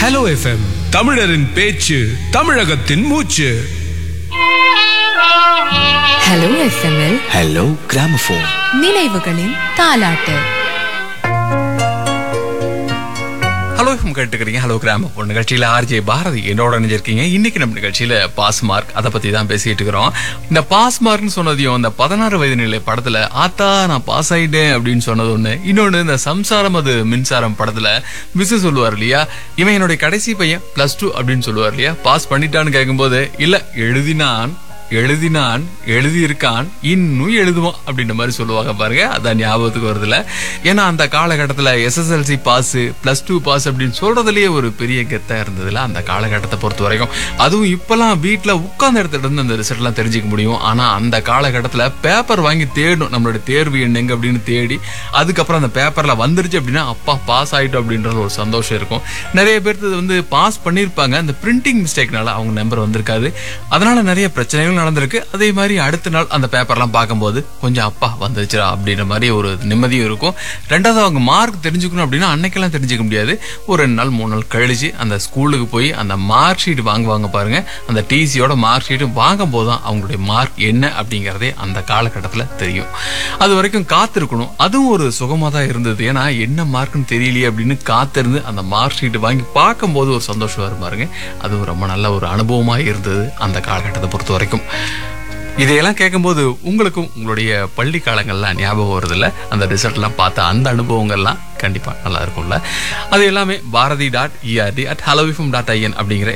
hello FM தமிழரின் பேச்சு தமிழகத்தின் மூச்சு ஹலோ எஃப்எம்எல் ஹலோ கிராமபோன் நினைவுகளின் தாலாட்டு ஹலோ எஃப்எம் கேட்டுக்கிறீங்க ஹலோ கிராம ஒரு நிகழ்ச்சியில் ஆர்ஜே பாரதி என்னோட நினைஞ்சிருக்கீங்க இன்னைக்கு நம்ம நிகழ்ச்சியில பாஸ் மார்க் அதை பத்தி தான் பேசிட்டு இருக்கிறோம் இந்த பாஸ் மார்க்னு சொன்னதையும் இந்த பதினாறு வயது நிலை படத்துல ஆத்தா நான் பாஸ் ஆயிட்டேன் அப்படின்னு சொன்னது ஒண்ணு இன்னொன்னு இந்த சம்சாரம் அது மின்சாரம் படத்துல மிஸ் சொல்லுவார் இல்லையா இவன் என்னுடைய கடைசி பையன் பிளஸ் டூ அப்படின்னு சொல்லுவார் இல்லையா பாஸ் பண்ணிட்டான்னு கேட்கும்போது இல்ல எழுதினான் எழுதினான் எழுதியிருக்கான் இன்னும் எழுதுவான் அப்படின்ற மாதிரி சொல்லுவாங்க பாருங்க அதான் ஞாபகத்துக்கு வருதுல ஏன்னா அந்த காலகட்டத்தில் SSLC pass plus two pass அப்படின்னு சொல்றதுலயே ஒரு பெரிய கெத்தா இருந்ததுல அந்த காலகட்டத்தை பொறுத்த வரைக்கும் அதுவும் இப்பெல்லாம் வீட்டில் உட்கார்ந்த இடத்துல இருந்து அந்த ரிசல்ட்லாம் தெரிஞ்சுக்க முடியும் ஆனா அந்த காலகட்டத்தில் பேப்பர் வாங்கி தேடணும் நம்மளுடைய தேர்வு எண் எங்க அப்படின்னு தேடி அதுக்கப்புறம் அந்த பேப்பர்ல வந்துருச்சு அப்படின்னா அப்பா பாஸ் ஆயிட்டோம் அப்படின்றது ஒரு சந்தோஷம் இருக்கும் நிறைய பேர்த்து வந்து பாஸ் பண்ணியிருப்பாங்க அந்த பிரிண்டிங் மிஸ்டேக்னால அவங்க நம்பர் வந்திருக்காது அதனால நிறைய பிரச்சனைகள் நடந்திருக்கு அதே மாதிரி அடுத்த நாள் அந்த பேப்பர்லாம் பார்க்கும்போது கொஞ்சம் அப்பா வந்துச்சுடா அப்படின்ற மாதிரி ஒரு நிம்மதியும் இருக்கும் ரெண்டாவது அவங்க மார்க் தெரிஞ்சுக்கணும் அப்படின்னா அன்னைக்கெல்லாம் தெரிஞ்சுக்க முடியாது ஒரு ரெண்டு நாள் மூணு நாள் கழிச்சு அந்த ஸ்கூலுக்கு போய் அந்த மார்க் ஷீட் வாங்குவாங்க பாருங்க அந்த டிசியோட மார்க் ஷீட் வாங்கும் போது தான் அவங்களுடைய மார்க் என்ன அப்படிங்கறதே அந்த காலகட்டத்தில் தெரியும் அது வரைக்கும் காத்திருக்கணும் அதுவும் ஒரு சுகமாக தான் இருந்தது ஏன்னா என்ன மார்க்னு தெரியலையே அப்படின்னு காத்திருந்து அந்த மார்க் ஷீட் வாங்கி பார்க்கும்போது ஒரு சந்தோஷம் வரும் பாருங்க அதுவும் ரொம்ப நல்ல ஒரு அனுபவமாக இருந்தது அந்த காலகட்டத்தை பொறுத்த வரைக்கும் இதையெல்லாம் கேட்கும்போது உங்களுக்கும் உங்களுடைய பள்ளி காலங்கள்லாம் ஞாபகம் வருதுல்ல அந்த ரிசல்ட்லாம் பார்த்த அந்த அனுபவங்கள்லாம் கண்டிப்பாக நல்லா இருக்கும்ல அது எல்லாமே Bharathi dot ERT at hello FM dot IN அப்படிங்கிற